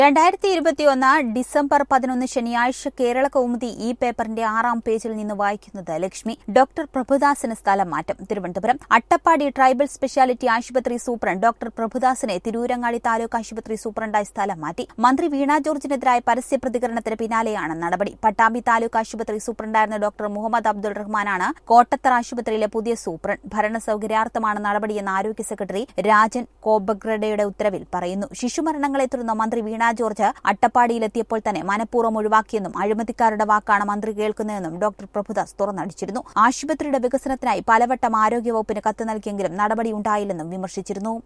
രണ്ടായിരത്തി ഇരുപത്തിയൊന്ന് ഡിസംബർ പതിനൊന്ന് ശനിയാഴ്ച കേരള കൗമുദി ഈ പേപ്പറിന്റെ ആറാം പേജിൽ നിന്ന് വായിക്കുന്നത് ലക്ഷ്മി ഡോക്ടർ പ്രഭുദാസിന് സ്ഥലം മാറ്റം തിരുവനന്തപുരം അട്ടപ്പാടി ട്രൈബൽ സ്പെഷ്യാലിറ്റി ആശുപത്രി സൂപ്രണ്ട് ഡോക്ടർ പ്രഭുദാസിനെ തിരൂരങ്ങാടി താലൂക്ക് ആശുപത്രി സൂപ്രണ്ടായി സ്ഥലം മാറ്റി മന്ത്രി വീണ ജോർജിനെതിരായ പരസ്യ പ്രതികരണത്തിന് പിന്നാലെയാണ് നടപടി പട്ടാമ്പി താലൂക്ക് ആശുപത്രി സൂപ്രണ്ടായിരുന്ന ഡോക്ടർ മുഹമ്മദ് അബ്ദുൾ റഹ്മാനാണ് കോട്ടത്തറ ആശുപത്രിയിലെ പുതിയ സൂപ്രണ്ട് ഭരണ സൌകര്യാർത്ഥമാണ് നടപടിയെന്ന് ആരോഗ്യ സെക്രട്ടറി രാജൻ കോബഗ്രഡയുടെ ഉത്തരവിൽ പറയുന്നു ശിശുമരണങ്ങളെ തുടർന്ന് മന്ത്രി വീണ ജോർജ് അട്ടപ്പാടിയിലെത്തിയപ്പോൾ തന്നെ മനഃപൂർവ്വം ഒഴിവാക്കിയെന്നും അഴിമതിക്കാരുടെ വാക്കാണ് മന്ത്രി കേൾക്കുന്നതെന്നും ഡോക്ടർ പ്രഭുദാസ് തുറന്നടിച്ചിരുന്നു ആശുപത്രിയുടെ വികസനത്തിനായി പലവട്ടം ആരോഗ്യവകുപ്പിന് കത്ത് നൽകിയെങ്കിലും നടപടിയുണ്ടായില്ലെന്നും വിമർശിച്ചിരുന്നു